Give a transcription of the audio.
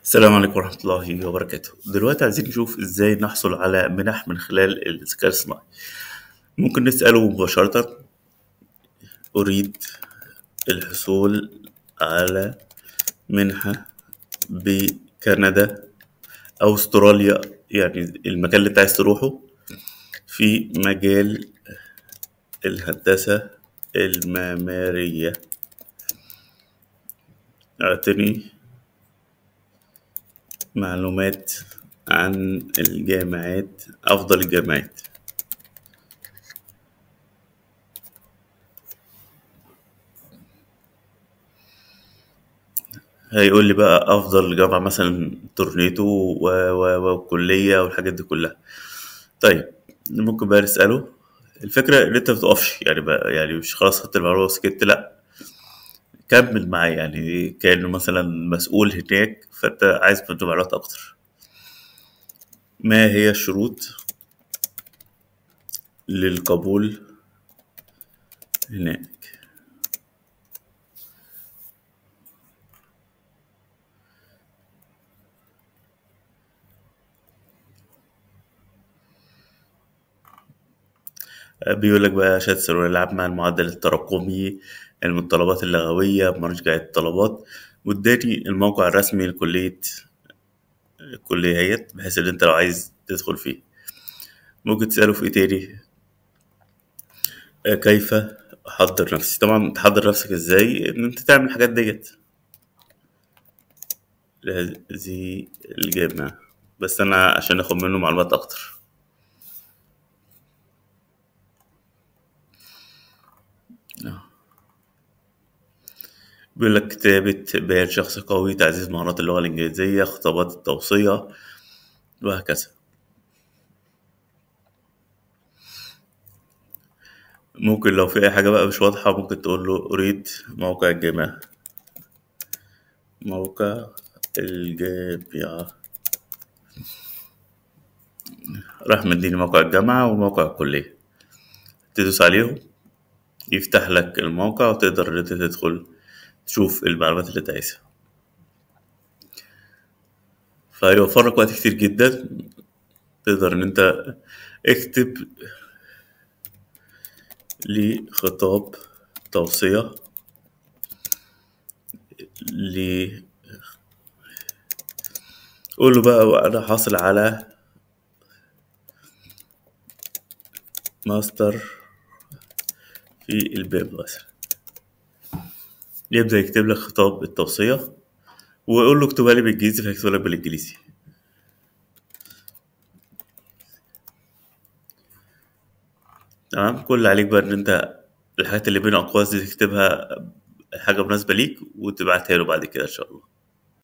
السلام عليكم ورحمة الله وبركاته دلوقتي عايزين نشوف ازاي نحصل على منح من خلال الذكاء الصناعي ممكن نسأله مباشرة أريد الحصول على منحة بكندا أو أستراليا يعني المكان اللي انت عايز تروحه في مجال الهندسة المعمارية اعطني معلومات عن الجامعات أفضل الجامعات هيقول لي بقى أفضل جامعة مثلا تورنيتو و- و- والكلية والحاجات دي كلها طيب ممكن بقى نسأله الفكرة إن أنت متقفش يعني بقى يعني مش خلاص خدت المعلومة وسكت لأ كمل معاه يعني كأنه مثلا مسؤول هناك فأنت عايز منه معلومات أكتر ما هي الشروط للقبول هناك بيقول لك بقى شهادة الثانوية العامة المعدل التراكمي المتطلبات اللغوية مراجع الطلبات واداني الموقع الرسمي لكلية الكلية هيت بحيث إن أنت لو عايز تدخل فيه ممكن تسأله في إيه تاني آه، كيف أحضر نفسي طبعا تحضر نفسك إزاي إن أنت تعمل الحاجات ديت هذه الجامعة بس أنا عشان آخد منه معلومات أكتر بيقول لك كتابة بيان شخص قوي تعزيز مهارات اللغة الإنجليزية خطابات التوصية وهكذا ممكن لو في أي حاجة بقى مش واضحة ممكن تقول له أريد موقع الجامعة موقع الجامعة راح مديني موقع الجامعة وموقع الكلية تدوس عليهم يفتح لك الموقع وتقدر إن أنت تدخل تشوف المعلومات اللي أنت عايزها فهيوفر لك وقت كتير جدا تقدر إن أنت اكتب لي خطاب توصية ل قول له بقى أنا حاصل على ماستر في الباب مثلا يبدأ يكتب لك خطاب التوصية ويقول له اكتبها لي بالإنجليزي فيكتبها لك بالإنجليزي تمام كل اللي عليك بقى إن أنت الحاجات اللي بين أقواس دي تكتبها حاجة مناسبة ليك وتبعتها له بعد كده إن شاء الله